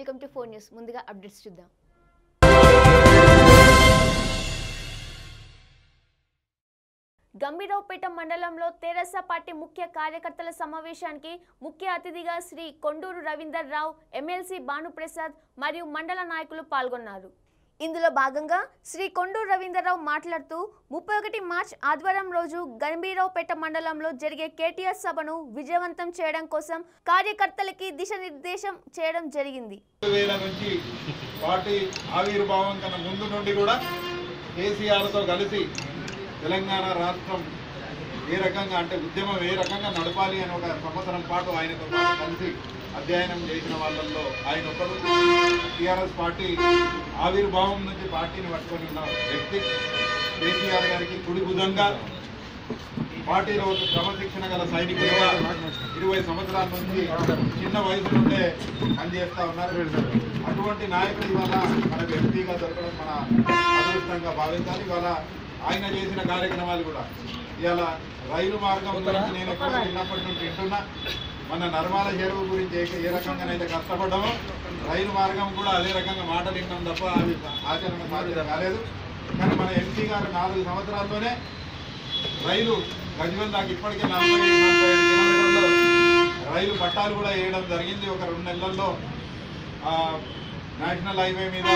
Welcome to four news ముందుగా updates చూద్దాం గంభీరావుపేట మండలంలో తెరాస పార్టీ ముఖ్య కార్యకర్తల సమావేశానికి ముఖ్య అతిథిగా శ్రీ కొండూరు రవీందర్ రావు ఎమ్మెల్సీ భానుప్రసాద్ మరియు మండల నాయకులు పాల్గొన్నారు ఇందులో భాగంగా శ్రీ కొండూరు రవీందర్రావు మాట్లాడుతూ ముప్పై ఒకటి మార్చ్ ఆదివారం రోజు గంభీరావుపేట మండలంలో జరిగే కేటీఆర్ సభను విజయవంతం చేయడం కోసం కార్యకర్తలకి దిశానిర్దేశం చేయడం జరిగింది వేల నుంచి పార్టీ ఆవిర్భావం కన్నా ముందు నుండి కూడా కేసీఆర్తో కలిసి తెలంగాణ రాష్ట్రం ఏ రకంగా అంటే ఉద్యమం ఏ రకంగా నడపాలి అని ఒక సంవత్సరం పాటు ఆయనతో పాటు కలిసి అధ్యయనం చేసిన వాళ్ళల్లో ఆయన ఒకడు టీఆర్ఎస్ పార్టీ ఆవిర్భావం నుంచి పార్టీని పట్టుకొని ఉన్న వ్యక్తి కేసీఆర్ గారికి కుడి బుధంగా పార్టీలో ఒక క్రమశిక్షణ గల సైనికులుగా ఇరవై సంవత్సరాల నుంచి చిన్న వయసు నుండే పనిచేస్తా ఉన్నారు అటువంటి నాయకుడు ఇవాళ మనకు ఎంపీగా దొరకడం మన అదృష్టంగా భావించాలి ఇవాళ ఆయన చేసిన కార్యక్రమాలు కూడా ఇవాళ రైలు మార్గం గురించి నేను ఎక్కడో చిన్నప్పటి నుంచి వింటున్నా మన నర్మాల చెరువు గురించి ఏ ఏ రకంగానైతే కష్టపడ్డామో రైలు మార్గం కూడా అదే రకంగా మాటలు వింటాం తప్ప అది ఆచరణ సాధ్యం కాలేదు కానీ మన ఎంపీ గారు నాలుగు సంవత్సరాల్లోనే రైలు గజ్వెల్ దాకా ఇప్పటికే నలభై నలభై ఐదు కిలోమీటర్లు రైలు పట్టాలు కూడా వేయడం జరిగింది ఒక రెండు నెలల్లో ఆ, నేషనల్ హైవే మీద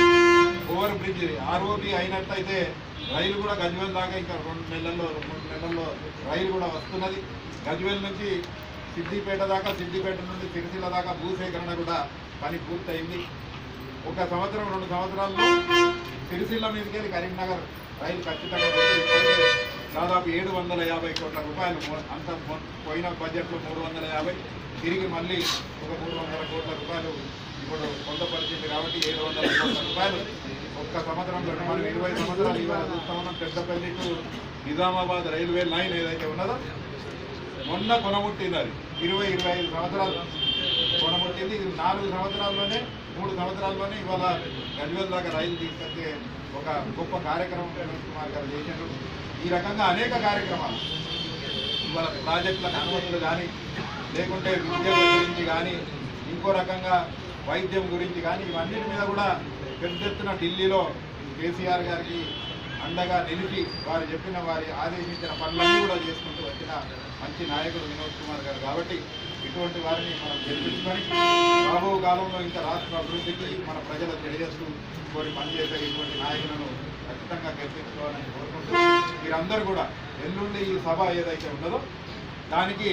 ఓవర్ బ్రిడ్జ్ ఆర్ఓబి అయినట్టయితే రైలు కూడా గజ్వెల్ దాకా ఇంకా రెండు నెలల్లో మూడు నెలల్లో రైలు కూడా వస్తున్నది గజ్వెల్ నుంచి సిద్దిపేట దాకా సిద్దిపేట నుండి సిరిసిల్ల దాకా భూసేకరణ కూడా పని పూర్తయింది ఒక సంవత్సరం రెండు సంవత్సరాల్లో సిరిసిల్ల మీదకి వెళ్ళి కరీంనగర్ రైలు ఖచ్చితంగా పోతుంది. ఇప్పటికే దాదాపు ఏడు వందల యాభై కోట్ల రూపాయలు మొ- అంత మొ- పోయిన బడ్జెట్లో మూడు వందల యాభై తిరిగి మళ్ళీ ఒక మూడు వందల కోట్ల రూపాయలు ఇప్పుడు పొందపరిచింది కాబట్టి ఏడు వందల కోట్ల రూపాయలు ఒక్క సంవత్సరంలో మనం ఇరవై సంవత్సరాలు ఇవాళ చూస్తా ఉన్నాం Peddapalli to Nizamabad railway line ఏదైతే ఉన్నదో మొన్న కొనముట్టింది అది ఇరవై ఇరవై ఐదు సంవత్సరాలు కొనముట్టింది ఇది నాలుగు సంవత్సరాల్లోనే మూడు సంవత్సరాల్లోనే ఇవాళ గజ్వేల్ దాకా రైలు తీసుకొచ్చే ఒక గొప్ప కార్యక్రమం వినోద్ కుమార్ గారు చేశారు ఈ రకంగా అనేక కార్యక్రమాలు ఇవాళ ప్రాజెక్టులకు అనుమతులు కానీ లేకుంటే విద్య గురించి కానీ ఇంకో రకంగా వైద్యం గురించి కానీ ఇవన్నిటి మీద కూడా పెద్ద ఎత్తున ఢిల్లీలో కేసీఆర్ గారికి అండగా నిలిచి వారు చెప్పిన వారి ఆదేశించిన పనులన్నీ కూడా చేసుకుంటూ వచ్చిన మంచి నాయకుడు వినోద్ కుమార్ గారు కాబట్టి ఇటువంటి వారిని మనం గెలిపించుకొని రాబో కాలంలో ఇంకా రాష్ట్ర అభివృద్ధికి మన ప్రజల తెలియజేస్తూ కోరి పనిచేసే ఇటువంటి నాయకులను ఖచ్చితంగా గెలిపించుకోవాలని కోరుకుంటూ మీరందరూ కూడా ఎల్లుండి ఈ సభ ఏదైతే ఉన్నదో దానికి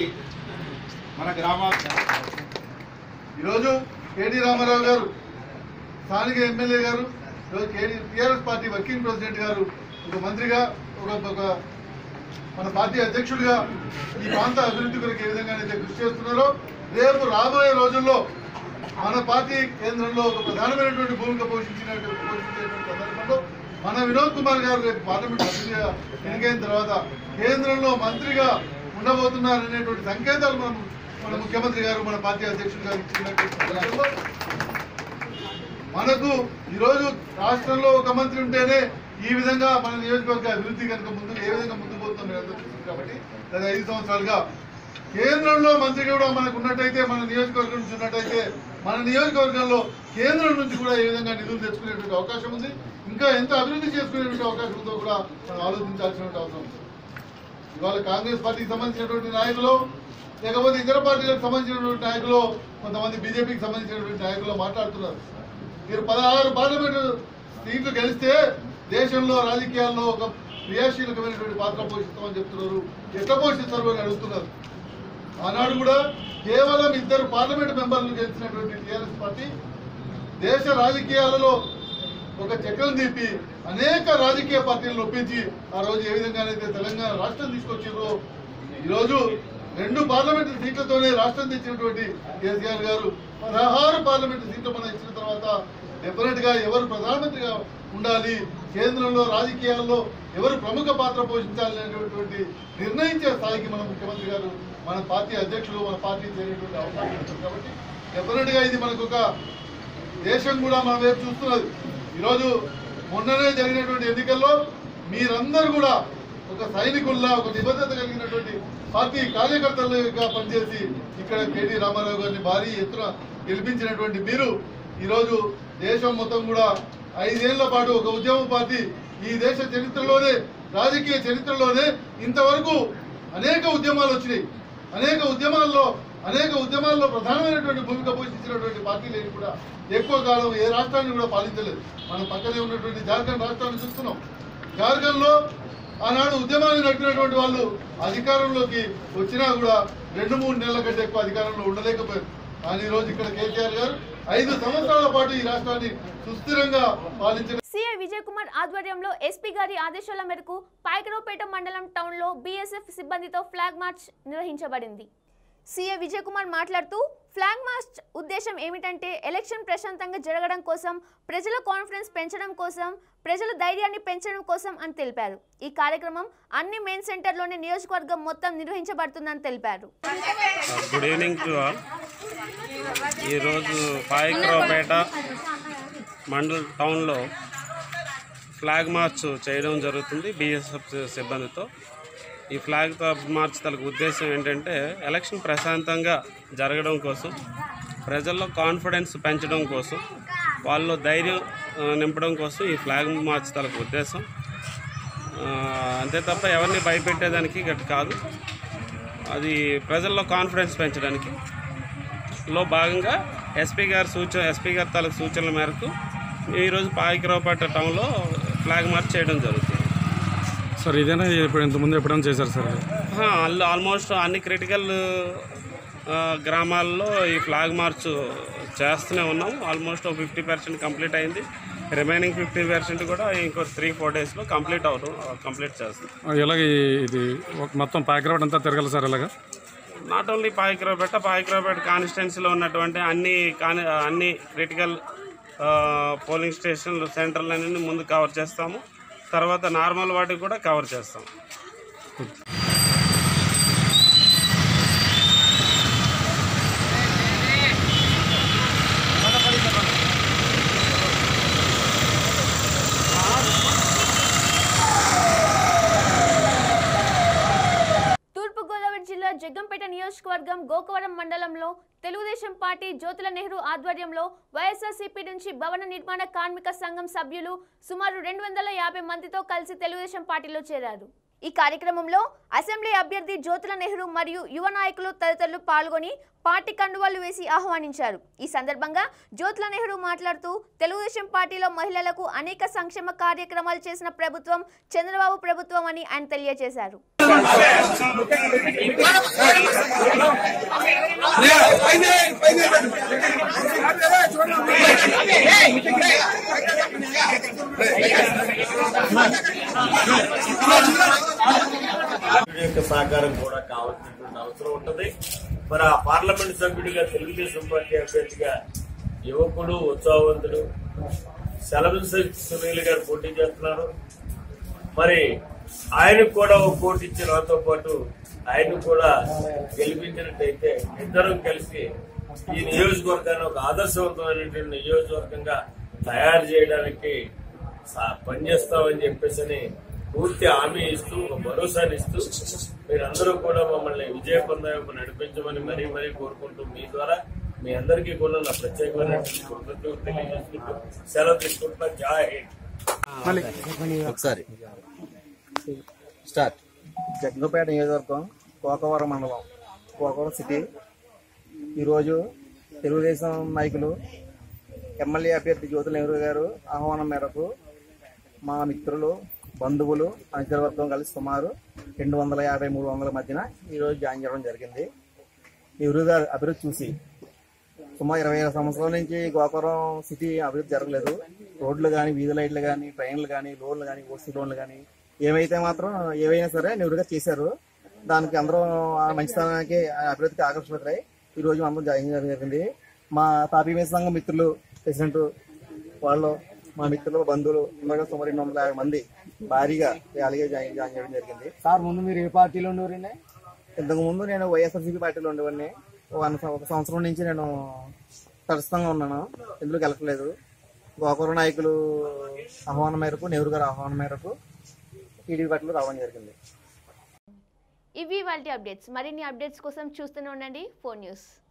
మన గ్రామ ఈరోజు కేటీ రామారావు గారు స్థానిక ఎమ్మెల్యే గారు ఈరోజు KT TRS party working president గారు ఒక మంత్రిగా ఒక ఒక మన పార్టీ అధ్యక్షుడిగా ఈ ప్రాంత అభివృద్ధి కొరకు ఏ విధంగానైతే కృషి చేస్తున్నారో రేపు రాబోయే రోజుల్లో మన పార్టీ కేంద్రంలో ఒక ప్రధానమైనటువంటి భూమిక పోషించినటువంటి పోషించేటువంటి సందర్భంలో మన వినోద్ కుమార్ గారు రేపు పార్లమెంట్ సభ్యుడిగా ఎన్నికైన తర్వాత కేంద్రంలో మంత్రిగా ఉండబోతున్నారనేటువంటి సంకేతాలు మనం మన ముఖ్యమంత్రి గారు మన పార్టీ అధ్యక్షుడు గారు ఇచ్చినటువంటి సందర్భంలో మనకు ఈరోజు రాష్ట్రంలో ఒక మంత్రి ఉంటేనే ఈ విధంగా మన నియోజకవర్గ అభివృద్ధి కనుక ముందుకు ఏ విధంగా ముందుకు పోతుందో మీరు అందరూ చూస్తున్నారు కాబట్టి గత ఐదు సంవత్సరాలుగా కేంద్రంలో మంత్రి కూడా మనకు ఉన్నట్టయితే మన నియోజకవర్గం నుంచి ఉన్నట్టయితే మన నియోజకవర్గంలో కేంద్రం నుంచి కూడా ఏ విధంగా నిధులు తెచ్చుకునేటువంటి అవకాశం ఉంది ఇంకా ఎంత అభివృద్ధి చేసుకునేటువంటి అవకాశం ఉందో కూడా మనం ఆలోచించాల్సినటువంటి అవసరం ఉంది ఇవాళ కాంగ్రెస్ పార్టీకి సంబంధించినటువంటి నాయకులు లేకపోతే ఇతర పార్టీలకు సంబంధించినటువంటి నాయకులు కొంతమంది బీజేపీకి సంబంధించినటువంటి నాయకులు మాట్లాడుతున్నారు మీరు పదహారు పార్లమెంటు సీట్లు గెలిస్తే దేశంలో రాజకీయాల్లో ఒక క్రియాశీలకమైనటువంటి పాత్ర పోషిస్తామని చెప్తున్నారు ఎట్లా పోషిస్తారు అని అడుగుతున్నారు ఆనాడు కూడా కేవలం ఇద్దరు పార్లమెంట్ మెంబర్లు గెలిచినటువంటి టీఆర్ఎస్ పార్టీ దేశ రాజకీయాలలో ఒక చక్రం తీపి అనేక రాజకీయ పార్టీలను ఒప్పించి ఆ రోజు ఏ విధంగానైతే తెలంగాణ రాష్ట్రం తీసుకొచ్చిందో ఈరోజు రెండు పార్లమెంటు సీట్లతోనే రాష్ట్రం తెచ్చినటువంటి కేసీఆర్ గారు పదహారు పార్లమెంటు సీట్లు మనం ఇచ్చిన తర్వాత డెఫినెట్ గా ఎవరు ప్రధానమంత్రిగా ఉండాలి కేంద్రంలో రాజకీయాల్లో ఎవరు ప్రముఖ పాత్ర పోషించాలి అనేటువంటి నిర్ణయించే స్థాయికి మన ముఖ్యమంత్రి గారు మన పార్టీ అధ్యక్షులు మన పార్టీ చేరేటువంటి అవకాశం ఉంటుంది కాబట్టి డెఫినెట్ గా ఇది మనకు ఒక దేశం కూడా మన వైపు చూస్తున్నది ఈరోజు మొన్ననే జరిగినటువంటి ఎన్నికల్లో మీరందరూ కూడా ఒక సైనికుల్లా ఒక నిబద్ధత కలిగినటువంటి పార్టీ కార్యకర్తలుగా పనిచేసి ఇక్కడ కేటీ రామారావు గారిని భారీ ఎత్తున గెలిపించినటువంటి మీరు ఈరోజు దేశం మొత్తం కూడా ఐదేళ్ల పాటు ఒక ఉద్యమ పార్టీ ఈ దేశ చరిత్రలోనే రాజకీయ చరిత్రలోనే ఇంతవరకు అనేక ఉద్యమాలు వచ్చినాయి అనేక ఉద్యమాల్లో అనేక ఉద్యమాల్లో ప్రధానమైనటువంటి భూమిక పోషించినటువంటి పార్టీలు కూడా ఎక్కువ కాలం ఏ రాష్ట్రాన్ని కూడా పాలించలేదు మన పక్కనే ఉన్నటువంటి జార్ఖండ్ రాష్ట్రాన్ని చూస్తున్నాం జార్ఖండ్ లో ఆనాడు ఉద్యమాన్ని నడిపినటువంటి వాళ్ళు అధికారంలోకి వచ్చినా కూడా రెండు మూడు నెలల కంటే ఎక్కువ అధికారంలో ఉండలేకపోయారు కానీ ఈ రోజు ఇక్కడ కేసీఆర్ గారు ఐదు సంవత్సరాల పాటు ఈ రాష్ట్రాన్ని సుస్థిరంగా పాలించిన సిఐ విజయ్ కుమార్ ఆధ్వర్యంలో ఎస్పీ గారి ఆదేశాల మేరకు పాయకరావుపేట మండలం టౌన్లో బీఎస్ఎఫ్ సిబ్బందితో ఫ్లాగ్ మార్చ్ నిర్వహించబడింది సీఏ విజయ్ కుమార్ మాట్లాడుతూ ఫ్లాగ్ మార్చ్ ఉద్దేశం ఏమిటంటే ఎలక్షన్ ప్రశాంతంగా జరగడం కోసం ప్రజల కాన్ఫిడెన్స్ పెంచడం కోసం ప్రజల ధైర్యాన్ని పెంచడం కోసం అని తెలిపారు ఈ కార్యక్రమం అన్ని మెయిన్ సెంటర్లోని నియోజకవర్గం మొత్తం నిర్వహించబడుతుందని తెలిపారు గుడ్ ఈవినింగ్ టు ఆల్ ఈరోజు పాయకరావుపేట మండల్ టౌన్లో ఫ్లాగ్ మార్చ్ చేయడం జరుగుతుంది బీఎస్ఎఫ్ సిబ్బందితో ఈ ఫ్లాగ్ మార్చ్ తలకు ఉద్దేశం ఏంటంటే ఎలక్షన్ ప్రశాంతంగా జరగడం కోసం ప్రజల్లో కాన్ఫిడెన్స్ పెంచడం కోసం వాళ్ళు ధైర్యం ఆ, నింపడం కోసం ఈ ఫ్లాగ్ మార్చ్ తలకు ఉద్దేశం ఆ, అంతే తప్ప ఎవరిని భయపెట్టేదానికి గట్టి కాదు అది ప్రజల్లో కాన్ఫిడెన్స్ పెంచడానికి లో భాగంగా ఎస్పీ గారి సూచన ఎస్పీ గారి తాలూకు సూచనల మేరకు ఈరోజు పాయికరావుపేట టౌన్లో ఫ్లాగ్ మార్చ్ చేయడం జరుగుతుంది సార్ ఇదేనా ఇప్పుడు ఇంతకుముందు ఎప్పుడైనా చేశారు సార్ ఆ, ఆల్ ఆల్మోస్ట్ అన్ని క్రిటికల్ ఆ, గ్రామాల్లో ఈ ఫ్లాగ్ మార్చ్ చేస్తూనే ఉన్నాం ఆల్మోస్ట్ ఫిఫ్టీ పర్సెంట్ కంప్లీట్ అయింది రిమైనింగ్ ఫిఫ్టీ పర్సెంట్ కూడా ఇంకో త్రీ ఫోర్ డేస్లో కంప్లీట్ అవుతాం కంప్లీట్ చేస్తాం ఎలాగ ఈ- ఇది ఒక మొత్తం ప్యాకెట్ అంతా తిరగాలి సార్ ఇలాగా నాట్ ఓన్లీ పాయికరావుపేట పాయికరావుపేట కాన్స్టిట్యున్సీలో ఉన్నటువంటి అన్ని కాని అన్ని క్రిటికల్ పోలింగ్ స్టేషన్లు సెంటర్లన్నీ ముందు కవర్ చేస్తాము తర్వాత నార్మల్ వాటికి కూడా కవర్ చేస్తాం తూర్పుగోదావరి జిల్లా జగ్గంపేట నియోజకవర్గం గోకవరం మండలంలో తెలుగుదేశం పార్టీ జ్యోతుల నెహ్రూ ఆధ్వర్యంలో వైఎస్ఆర్సీపీ నుంచి భవన నిర్మాణ కార్మిక సంఘం సభ్యులు సుమారు రెండు వందల యాభై మందితో కలిసి తెలుగుదేశం పార్టీలో చేరారు ఈ కార్యక్రమంలో అసెంబ్లీ అభ్యర్థి జ్యోతుల నెహ్రూ మరియు యువ నాయకులు తదితరులు పాల్గొని పార్టీ కండువాలు వేసి ఆహ్వానించారు ఈ సందర్భంగా జ్యోతుల నెహ్రూ మాట్లాడుతూ తెలుగుదేశం పార్టీలో మహిళలకు అనేక సంక్షేమ కార్యక్రమాలు చేసిన ప్రభుత్వం చంద్రబాబు ప్రభుత్వం అని ఆయన తెలియజేశారు సభ్యుడి యొక్క సహకారం కూడా కావాల్సినటువంటి అవసరం ఉంటది మరి ఆ పార్లమెంట్ సభ్యుడిగా తెలుగుదేశం పార్టీ అభ్యర్థిగా యువకుడు ఉత్సాహవంతుడు సెలవు సునీల్ గారు పోటీ చేస్తున్నారు మరి ఆయనకు కూడా ఒక కోటి ఇచ్చి నాతో పాటు ఆయన కూడా గెలిపించినట్టయితే ఇద్దరం కలిసి ఈ నియోజకవర్గాన్ని ఒక ఆదర్శవంతమైనటువంటి నియోజకవర్గంగా తయారు చేయడానికి సా- పనిచేస్తామని చెప్పేసి పూర్తి హామీ ఇస్తూ ఒక భరోసాని ఇస్తూ మీరందరూ కూడా మమ్మల్ని విజయపంద వైపు నడిపించమని మరీ మరీ కోరుకుంటూ మీ ద్వారా మీ అందరికీ కూడా నా ప్రత్యేకమైనటువంటి కృతజ్ఞతలు తెలియజేసుకుంటూ సెలవు తీసుకుంటున్నా జై హింద్ ఒకసారి స్టార్ట్ జగ్గపేట నియోజకవర్గం కోకవరం మండలం కోకవరం సిటీ ఈరోజు తెలుగుదేశం నాయకులు ఎమ్మెల్యే అభ్యర్థి జ్యోతుల నెహ్రూ గారు ఆహ్వానం మేరకు మా మిత్రులు బంధువులు అనుచరవర్గం కలిసి సుమారు రెండు వందల యాభై మూడు వందల మధ్యన ఈరోజు జాయిన్ చేయడం జరిగింది నెహ్రూ గారు అభివృద్ధి చూసి సుమారు ఇరవై ఐదు సంవత్సరాల నుంచి గోపురం సిటీ అభివృద్ధి జరగలేదు రోడ్లు కానీ వీధి లైట్లు కానీ ట్రైన్లు కానీ లోన్లు కానీ ఓసీ లోన్లు కానీ ఏమైతే మాత్రం ఏవైనా సరే నెహ్రూగా చేశారు దానికి అందరూ ఆ మంచితనానికి ఆ అభివృద్ధికి ఆకర్షితులై ఈ రోజు అందరం జాయిన్ చేయడం జరిగింది మా తాపీ మీద సంఘం మిత్రులు ప్రెసిడెంట్ వాళ్ళు మా మిత్రులు బంధువులు ఉండగా సుమారు రెండు వందల యాభై మంది భారీగా ర్యాలీగా జాయిన్ జాయిన్ చేయడం జరిగింది సార్ ముందు మీరు ఏ పార్టీలో ఉండేవారండి ఇంతకు ముందు నేను వైఎస్ఆర్సీపీ పార్టీలో ఉండేవాడిని వన్ సం- ఒక సంవత్సరం నుంచి నేను తటస్థంగా ఉన్నాను ఎందుకు వెళ్ళట్లేదు గోకూర నాయకులు ఆహ్వానం మేరకు నెహ్రూ గారి ఆహ్వానం మేరకు టీడీపీ పార్టీలో రావడం జరిగింది ఇవి వాళ్ళ అప్డేట్స్ మరిన్ని అప్డేట్స్ కోసం చూస్తూనే ఉండండి ఫోన్ న్యూస్